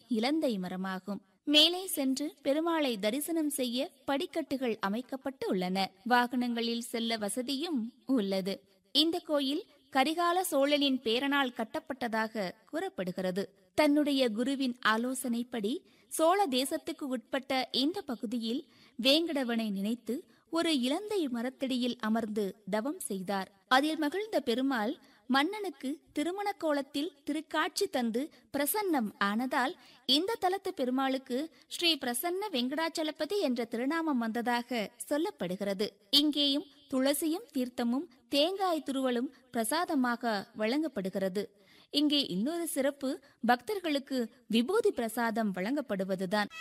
இலந்தை மரமாகும் மேலே சென்று பெருமாளை தரிசனம் செய்ய படிக்கட்டுகள் அமைக்கப்பட்டு உள்ளன வாகனங்களில் செல்ல வசதியும் உள்ளது இந்த கோயில் கரிகால சோழனின் பேரனால் கட்டப்பட்டதாக கூறப்படுகிறது தன்னுடைய குருவின் ஆலோசனைப்படி சோழ தேசத்துக்கு உட்பட்ட இந்த பகுதியில் வேங்கடவனை நினைத்து ஒரு இலந்தை மரத்தடியில் அமர்ந்து தவம் செய்தார் அதில் மகிழ்ந்த பெருமாள் மன்னனுக்கு திருமண கோலத்தில் திருக்காட்சி தந்து பிரசன்னம் ஆனதால் இந்த தலத்து பெருமாளுக்கு ஸ்ரீ பிரசன்ன வெங்கடாச்சலபதி என்ற திருநாமம் வந்ததாக சொல்லப்படுகிறது இங்கேயும் துளசியும் தீர்த்தமும் தேங்காய் துருவலும் பிரசாதமாக வழங்கப்படுகிறது இங்கே இன்னொரு சிறப்பு பக்தர்களுக்கு விபூதி பிரசாதம் வழங்கப்படுவதுதான்